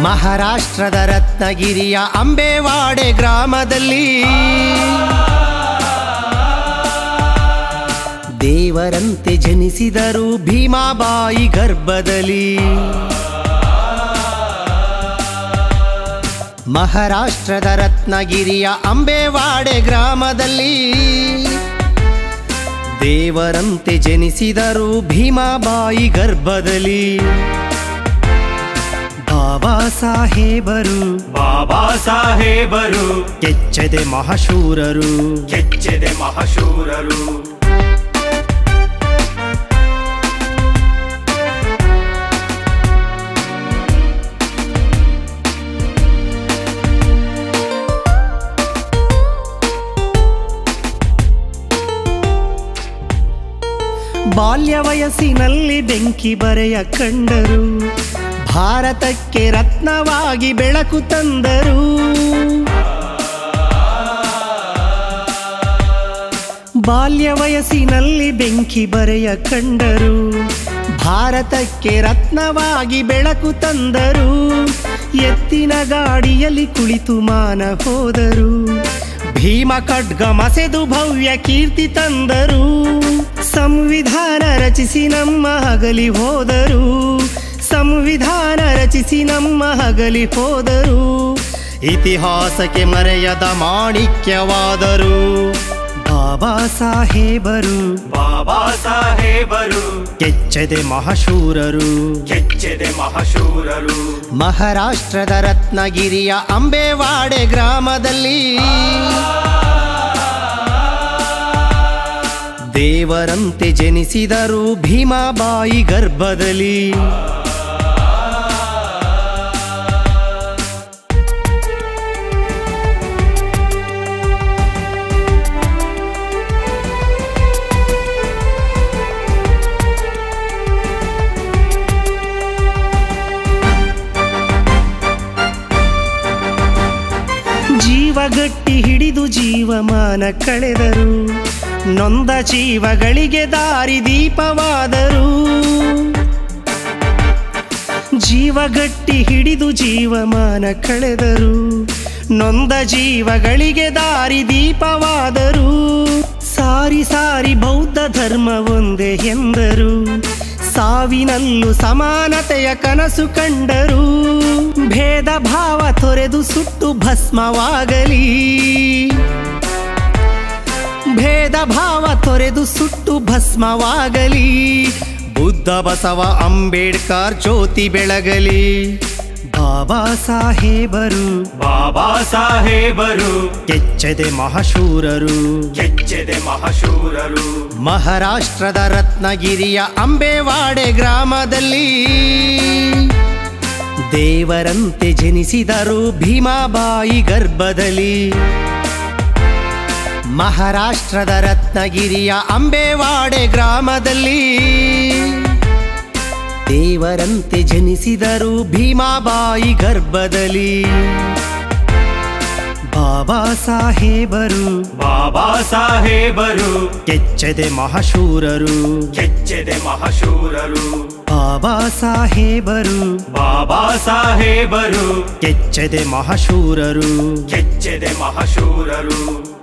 ಮಹಾರಾಷ್ಟ್ರದ ರತ್ನಗಿರಿಯ ಅಂಬೇವಾಡೆ ಗ್ರಾಮದಲ್ಲಿ ದೇವರಂತೆ ಜನಿಸಿದರು ಭೀಮಾಬಾಯಿ ಗರ್ಭದಲ್ಲಿ ಮಹಾರಾಷ್ಟ್ರದ ರತ್ನಗಿರಿಯ ಅಂಬೇವಾಡೆ ಗ್ರಾಮದಲ್ಲಿ ದೇವರಂತೆ ಜನಿಸಿದರು ಭೀಮಾಬಾಯಿ ಗರ್ಭದಲ್ಲಿ ಬಾಬಾ ಸಾಹೇಬರು ಬಾಬಾ ಸಾಹೇಬರು ಕೆಚ್ಚದೆ ಮಹಾಶೂರರು ಕೆಚ್ಚೆದೆ ಮಹಾಶೂರರು ಬಾಲ್ಯ ವಯಸ್ಸಿನಲ್ಲಿ ಬೆಂಕಿ ಬರೆಯ ಕಂಡರು ಭಾರತಕ್ಕೆ ರತ್ನವಾಗಿ ಬೆಳಕು ತಂದರು ಬಾಲ್ಯ ವಯಸ್ಸಿನಲ್ಲಿ ಬೆಂಕಿ ಬರೆಯ ಕಂಡರು ಭಾರತಕ್ಕೆ ರತ್ನವಾಗಿ ಬೆಳಕು ತಂದರು ಎತ್ತಿನ ಗಾಡಿಯಲ್ಲಿ ಕುಳಿತು ಮಾನ ಹೋದರು ಭೀಮ ಖಡ್ಗ ಮಸೆದು ಭವ್ಯ ಕೀರ್ತಿ ತಂದರು ಸಂವಿಧಾನ ರಚಿಸಿ ನಮ್ಮ ಹಗಲಿ ಹೋದರು ಸಂವಿಧಾನ ರಚಿಸಿ ನಮ್ಮ ಹಗಲಿ ಹೋದರು ಇತಿಹಾಸಕ್ಕೆ ಮರೆಯದ ಮಾಣಿಕ್ಯವಾದರು ಬಾಬಾ ಸಾಹೇಬರು ಬಾಬಾ ಸಾಹೇಬರು ಕೆಚ್ಚದೆ ಮಹಾಶೂರರು ಕೆಚ್ಚೆದೆ ಮಹಾಶೂರರು ಮಹಾರಾಷ್ಟ್ರದ ರತ್ನಗಿರಿಯ ಅಂಬೇವಾಡೆ ಗ್ರಾಮದಲ್ಲಿ ದೇವರಂತೆ ಜನಿಸಿದರು ಭೀಮಾಬಾಯಿ ಗರ್ಭದಲ್ಲಿ ಜೀವಗಟ್ಟಿ ಹಿಡಿದು ಜೀವಮಾನ ಕಳೆದರು ನೊಂದ ಜೀವಗಳಿಗೆ ದಾರಿ ದೀಪವಾದರು ಜೀವಗಟ್ಟಿ ಹಿಡಿದು ಜೀವಮಾನ ಕಳೆದರು ನೊಂದ ಜೀವಗಳಿಗೆ ದಾರಿ ದೀಪವಾದರು ಸಾರಿ ಸಾರಿ ಬೌದ್ಧ ಧರ್ಮ ಒಂದೇ ಎಂದರು ಸಾವಿನಲ್ಲೂ ಸಮಾನತೆಯ ಕನಸು ಕಂಡರು ಭೇದ ಭಾವ ತೊರೆದು ಸುಟ್ಟು ಭಸ್ಮವಾಗಲಿ ಭೇದ ಭಾವ ತೊರೆದು ಸುಟ್ಟು ಭಸ್ಮವಾಗಲಿ ಬುದ್ಧ ಬಸವ ಅಂಬೇಡ್ಕರ್ ಜ್ಯೋತಿ ಬೆಳಗಲಿ ಬಾಬಾ ಸಾಹೇಬರು ಬಾಬಾ ಸಾಹೇಬರು ಕೆಚ್ಚದೆ ಮಹಾಶೂರರು ಕೆಚ್ಚೆದೆ ಮಹಾಶೂರರು ಮಹಾರಾಷ್ಟ್ರದ ರತ್ನಗಿರಿಯ ಅಂಬೇವಾಡೆ ಗ್ರಾಮದಲ್ಲಿ ದೇವರಂತೆ ಜನಿಸಿದರು ಭೀಮಾಬಾಯಿ ಗರ್ಭದಲ್ಲಿ ಮಹಾರಾಷ್ಟ್ರದ ರತ್ನಗಿರಿಯ ಅಂಬೇವಾಡೆ ಗ್ರಾಮದಲ್ಲಿ ದೇವರಂತೆ ಜನಿಸಿದರು ಭೀಮಾಬಾಯಿ ಗರ್ಭದಲ್ಲಿ ಬಾಬಾ ಸಾಹೇಬರು ಬಾಬಾ ಸಾಹೇಬರು ಕೆಚ್ಚದೆ ಮಹಾಶೂರರು ಕೆಚ್ಚೆದೆ ಮಹಾಶೂರರು ಬಾಬಾ ಸಾಹೇಬರು ಬಾಬಾ ಸಾಹೇಬರು ಕೆಚ್ಚದೆ ಮಹಾಶೂರರು ಕೆಚ್ಚೆದೆ ಮಹಾಶೂರರು